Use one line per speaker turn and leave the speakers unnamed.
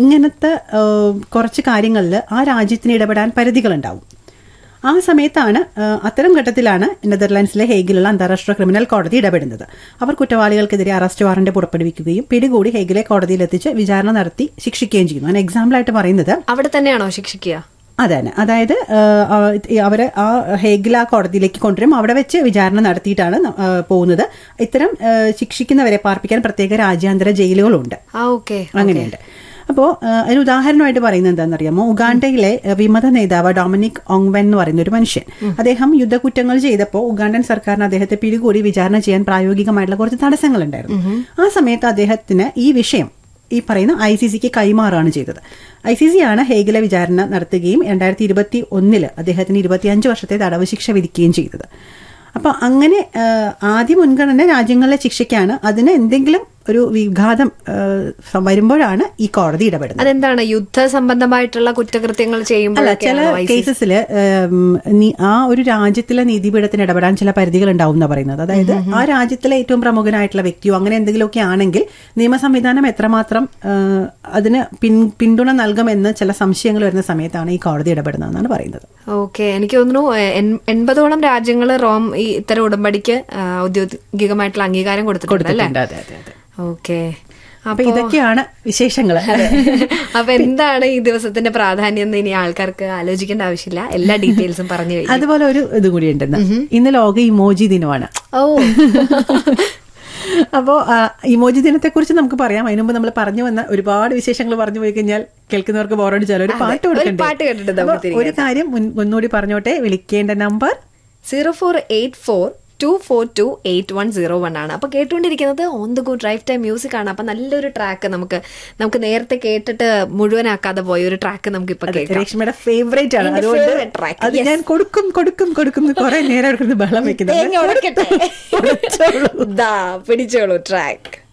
ഇങ്ങനത്തെ ആ, കുറച്ച് കാര്യങ്ങളിൽ ആ രാജ്യത്തിന് ഇടപെടാൻ പരിധികളുണ്ടാവും ആ സമയത്താണ് ആ, അത്തരം ഘട്ടത്തിലാണ് നെതർലാൻഡ്സിലെ ഹേഗിലുള്ള അന്താരാഷ്ട്ര ക്രിമിനൽ കോടതി ഇടപെടുന്നത് അവർ കുറ്റവാളികൾക്കെതിരെ അറസ്റ്റ് വാറന്റ് പുറപ്പെടുവിക്കുകയും പിടികൂടി ഹേഗിലെ കോടതിയിലെത്തിച്ച് വിചാരണ നടത്തി ശിക്ഷിക്കുകയും ചെയ്യുന്നു അതിന് എക്സാമ്പിളായിട്ട് പറയുന്നത്
അവിടെ തന്നെയാണോ ശിക്ഷിക്കുക
അതാണ് അതായത് ആ, ആ, അവരെ ആ ഹേഗിൽ ആ കോടതിയിലേക്ക് കൊണ്ടുവരും അവിടെ വെച്ച് വിചാരണ നടത്തിയിട്ടാണ് ന- ആ, പോകുന്നത് ഇത്തരം ആ, ശിക്ഷിക്കുന്നവരെ പാർപ്പിക്കാൻ പ്രത്യേക രാജ്യാന്തര ജയിലുകളുണ്ട്
ആ ഓക്കെ
അങ്ങനെയുണ്ട് അപ്പോൾ അതിന് ഉദാഹരണമായിട്ട് പറയുന്നത് എന്താണെന്നറിയാമോ ഉഗാണ്ടയിലെ ആ, വിമത നേതാവ് ഡൊമിനിക് ഓങ്വെൻ എന്ന് പറയുന്ന ഒരു മനുഷ്യൻ അദ്ദേഹം യുദ്ധക്കുറ്റങ്ങൾ ചെയ്തപ്പോൾ ഉഗാണ്ടൻ സർക്കാരിന് അദ്ദേഹത്തെ പിടികൂടി വിചാരണ ചെയ്യാൻ പ്രായോഗികമായിട്ടുള്ള കുറച്ച് തടസ്സങ്ങളുണ്ടായിരുന്നു ആ സമയത്ത് അദ്ദേഹത്തിന് ഈ വിഷയം ഈ പറയുന്ന ഐ സി സിക്ക് കൈമാറുകയാണ് ചെയ്തത് ഐ സി സി ആണ് ഹേഗിലെ വിചാരണ നടത്തുകയും രണ്ടായിരത്തി ഇരുപത്തി ഒന്നില് അദ്ദേഹത്തിന് ഇരുപത്തിയഞ്ച് വർഷത്തെ തടവ് ശിക്ഷ വിധിക്കുകയും ചെയ്തത് അപ്പൊ അങ്ങനെ ആ, ആദ്യ മുൻഗണന രാജ്യങ്ങളിലെ ശിക്ഷയ്ക്കാണ് അതിന് എന്തെങ്കിലും ഒരു വിഘാതം ആ, സം- വരുമ്പോഴാണ് ഈ കോടതി ഇടപെടുന്നത്
അതെന്താണ് യുദ്ധ സംബന്ധമായിട്ടുള്ള കുറ്റകൃത്യങ്ങൾ
അല്ല ചില
ചെയ്യുമ്പോഴൊക്കെയാണോ ICC?
കേസസിൽ ആ ഒരു രാജ്യത്തിലെ നീതിപീഠത്തിന് ഇടപെടാൻ ചില പരിധികൾ ഉണ്ടാവും എന്നാ പറയുന്നത് അതായത് ആ രാജ്യത്തിലെ ഏറ്റവും പ്രമുഖനായിട്ടുള്ള വ്യക്തിയോ അങ്ങനെ എന്തെങ്കിലുമൊക്കെ ആണെങ്കിൽ നിയമ സംവിധാനം എത്രമാത്രം ആ, അതിന് പിൻ പിന്തുണ നൽകുമെന്ന് ചില സംശയങ്ങൾ വരുന്ന സമയത്താണ് ഈ കോടതി ഇടപെടുന്നതെന്നാണ് പറയുന്നത്
ഓക്കെ എനിക്ക് തോന്നുന്നു എ- എൺ- എൺപതോളം രാജ്യങ്ങൾ റോം ഈ ഇത്തരം ഉടമ്പടിക്ക് ആ, ഔദ്യോഗികമായിട്ടുള്ള അംഗീകാരം കൊടുത്തിട്ടുണ്ട് അല്ലേ
കൊടുത്തിട്ടുണ്ട് അതെ അതെ അതെ
ഓക്കെ
അപ്പൊ ഇതൊക്കെയാണ് വിശേഷങ്ങൾ
അപ്പൊ എന്താണ് ഈ ദിവസത്തിന്റെ പ്രാധാന്യം എന്ന് ഇനി ആൾക്കാർക്ക് ആലോചിക്കേണ്ട ആവശ്യമില്ല എല്ലാ ഡീറ്റെയിൽസും പറഞ്ഞു കഴിഞ്ഞു
അതുപോലെ ഒരു ഇത് കൂടി ഉണ്ടെന്ന് ഇന്ന് ലോക ഇമോജി ദിനമാണ്
ഓ
അപ്പോ ഇമോജി ദിനത്തെ കുറിച്ച് നമുക്ക് പറയാം അതിനു മുമ്പ് നമ്മൾ പറഞ്ഞു വന്ന ഒരുപാട് വിശേഷങ്ങൾ പറഞ്ഞു പോയി കഴിഞ്ഞാൽ കേൾക്കുന്നവർക്ക് ബോറടിച്ചാലോ ഒരു പാട്ട് കൊടുക്കണ്ടേ
പാട്ട് കേട്ടിട്ട്
അപ്പോ
നമുക്ക്
ഒരു കാര്യം മുൻ- ഒന്നുകൂടി പറഞ്ഞോട്ടെ വിളിക്കേണ്ട number
zero four eight four two four two eight one zero one ആണ് അപ്പൊ കേട്ടുകൊണ്ടിരിക്കുന്നത് on the good drive time music ആണ് അപ്പൊ നല്ലൊരു ട്രാക്ക് നമുക്ക് നമുക്ക് നേരത്തെ കേട്ടിട്ട് മുഴുവനാക്കാതെ പോയ ഒരു ട്രാക്ക് നമുക്ക് ഇപ്പൊ കേൾക്കാം
രേഷ്മയുടെ ഫേവറേറ്റ് ആണ്
എന്റെ
അതുകൊണ്ട്
favourite track,
അത് ഞാൻ കൊടുക്കും കൊടുക്കും കൊടുക്കും എന്ന് കുറെ നേരം എടുക്കുന്നത് ബഹളം
തേങ്ങ ഉടക്കട്ടെ.
വെക്കുന്നത്
ദാ പിടിച്ചോളൂ ട്രാക്ക്